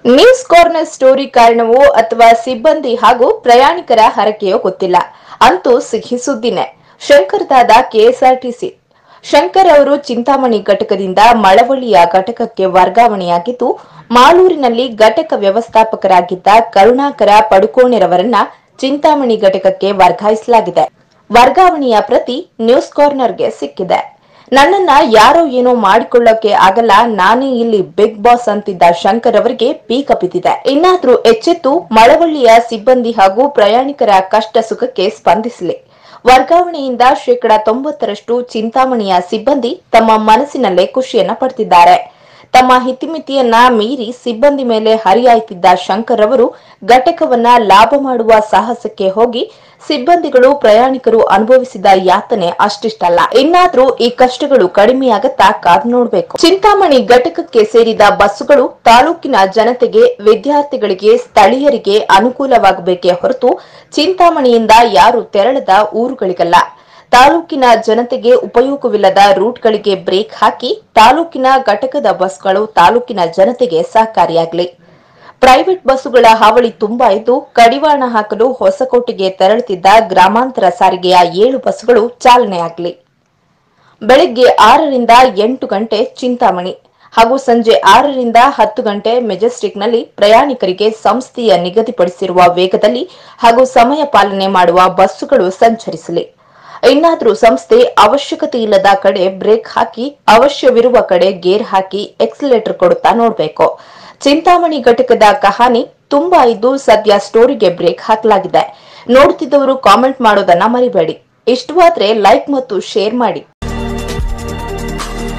news corner story ಕಾರಣವೋ ಅಥವಾ ಸಿಬ್ಬಂದಿ ಹಾಗೂ ಪ್ರಯಾಣಿಕರ ಹರಕೆಯೋ ಗೊತ್ತಿಲ್ಲ ಅಂತೂ ಸಿಹಿ ಸುದ್ದಿನೇ ಶಂಕರ್ ದಾದ ಕೆಎಸ್ಆರ್ಟಿಸಿ ಶಂಕರ್ ಅವರು ಚಿಂತಾಮಣಿ ಘಟಕದಿಂದ ಮಳವಳ್ಳಿಯ ಘಟಕಕ್ಕೆ ವರ್ಗಾವಣೆಯಾಗಿದ್ದು ಮಾಲೂರಿನಲ್ಲಿ ಘಟಕ ವ್ಯವಸ್ಥಾಪಕರಾಗಿದ್ದ ಕರುಣಾಕರ ಪಡುಕೋಣೆರವರನ್ನ ಚಿಂತಾಮಣಿ ಘಟಕಕ್ಕೆ ವರ್ಗಾಯಿಸಲಾಗಿದೆ ವರ್ಗಾವಣೆಯ ಪ್ರತಿ ನ್ಯೂಸ್ ಕಾರ್ನರ್ಗೆ ಸಿಕ್ಕಿದೆ ನನ್ನನ್ನ ಯಾರೋ ಏನೋ ಮಾಡಿಕೊಳ್ಳೋಕೆ ಆಗಲ್ಲ ನಾನೇ ಇಲ್ಲಿ ಬಿಗ್ ಬಾಸ್ ಅಂತಿದ್ದ ಶಂಕರ್ ಅವರಿಗೆ ಪೀಕ ಬಿದ್ದಿದೆ ಇನ್ನಾದ್ರೂ ಎಚ್ಚೆತ್ತು ಮಳವಳ್ಳಿಯ ಸಿಬ್ಬಂದಿ ಹಾಗೂ ಪ್ರಯಾಣಿಕರ ಕಷ್ಟ ಸುಖಕ್ಕೆ ಸ್ಪಂದಿಸಲಿ ವರ್ಗಾವಣೆಯಿಂದ ಶೇಕಡಾ ತೊಂಬತ್ತರಷ್ಟು ಚಿಂತಾಮಣಿಯ ಸಿಬ್ಬಂದಿ ತಮ್ಮ ಮನಸ್ಸಿನಲ್ಲೇ ಖುಷಿಯನ್ನ ಪಡ್ತಿದ್ದಾರೆ ತಮ್ಮ ಹಿತಿಮಿತಿಯನ್ನ ಮೀರಿ ಸಿಬ್ಬಂದಿ ಮೇಲೆ ಹರಿಯಾಯ್ತಿದ್ದ ಶಂಕರ್ ಅವರು ಘಟಕವನ್ನ ಲಾಭ ಮಾಡುವ ಸಾಹಸಕ್ಕೆ ಹೋಗಿ ಸಿಬ್ಬಂದಿಗಳು ಪ್ರಯಾಣಿಕರು ಅನುಭವಿಸಿದ ಯಾತನೆ ಅಷ್ಟಿಷ್ಟಲ್ಲ ಇನ್ನಾದ್ರೂ ಈ ಕಷ್ಟಗಳು ಕಡಿಮೆಯಾಗತ್ತಾ ಕಾದ್ ನೋಡ್ಬೇಕು ಚಿಂತಾಮಣಿ ಘಟಕಕ್ಕೆ ಸೇರಿದ ಬಸ್ಸುಗಳು ತಾಲೂಕಿನ ಜನತೆಗೆ ವಿದ್ಯಾರ್ಥಿಗಳಿಗೆ ಸ್ಥಳೀಯರಿಗೆ ಅನುಕೂಲವಾಗಬೇಕೇ ಹೊರತು ಚಿಂತಾಮಣಿಯಿಂದ ಯಾರು ತೆರಳದ ಊರುಗಳಿಗಲ್ಲ ತಾಲೂಕಿನ ಜನತೆಗೆ ಉಪಯೋಗವಿಲ್ಲದ ರೂಟ್ಗಳಿಗೆ ಬ್ರೇಕ್ ಹಾಕಿ ತಾಲೂಕಿನ ಘಟಕದ ಬಸ್ಗಳು ತಾಲೂಕಿನ ಜನತೆಗೆ ಸಹಕಾರಿಯಾಗಲಿ ಪ್ರೈವೇಟ್ ಬಸ್ಸುಗಳ ಹಾವಳಿ ತುಂಬಾ ಇದ್ದು ಕಡಿವಾಣ ಹಾಕಲು ಹೊಸಕೋಟೆಗೆ ತೆರಳುತ್ತಿದ್ದ ಗ್ರಾಮಾಂತರ ಸಾರಿಗೆಯ ಏಳು ಬಸ್ಸುಗಳು ಚಾಲನೆಯಾಗಲಿ ಬೆಳಗ್ಗೆ ಆರರಿಂದ ಎಂಟು ಗಂಟೆ ಚಿಂತಾಮಣಿ ಹಾಗೂ ಸಂಜೆ ಆರರಿಂದ ಹತ್ತು ಗಂಟೆ ಮೆಜೆಸ್ಟಿಕ್ನಲ್ಲಿ ಪ್ರಯಾಣಿಕರಿಗೆ ಸಂಸ್ಥೆಯ ನಿಗದಿಪಡಿಸಿರುವ ವೇಗದಲ್ಲಿ ಹಾಗೂ ಸಮಯ ಪಾಲನೆ ಮಾಡುವ ಬಸ್ಸುಗಳು ಸಂಚರಿಸಲಿ ಇನ್ನಾದ್ರೂ ಸಂಸ್ಥೆ ಅವಶ್ಯಕತೆ ಇಲ್ಲದ ಕಡೆ ಬ್ರೇಕ್ ಹಾಕಿ ಅವಶ್ಯವಿರುವ ಕಡೆ ಗೇರ್ ಹಾಕಿ ಎಕ್ಸಿಲೇಟರ್ ಕೊಡುತ್ತಾ ನೋಡ್ಬೇಕು ಚಿಂತಾಮಣಿ ಘಟಕದ ಕಹಾನಿ ತುಂಬಾ ಇದ್ದು ಸದ್ಯ ಸ್ಟೋರಿಗೆ ಬ್ರೇಕ್ ಹಾಕಲಾಗಿದೆ ನೋಡ್ತಿದ್ದವರು ಕಾಮೆಂಟ್ ಮಾಡೋದನ್ನ ಮರಿಬೇಡಿ ಇಷ್ಟವಾದ್ರೆ ಲೈಕ್ ಮತ್ತು ಶೇರ್ ಮಾಡಿ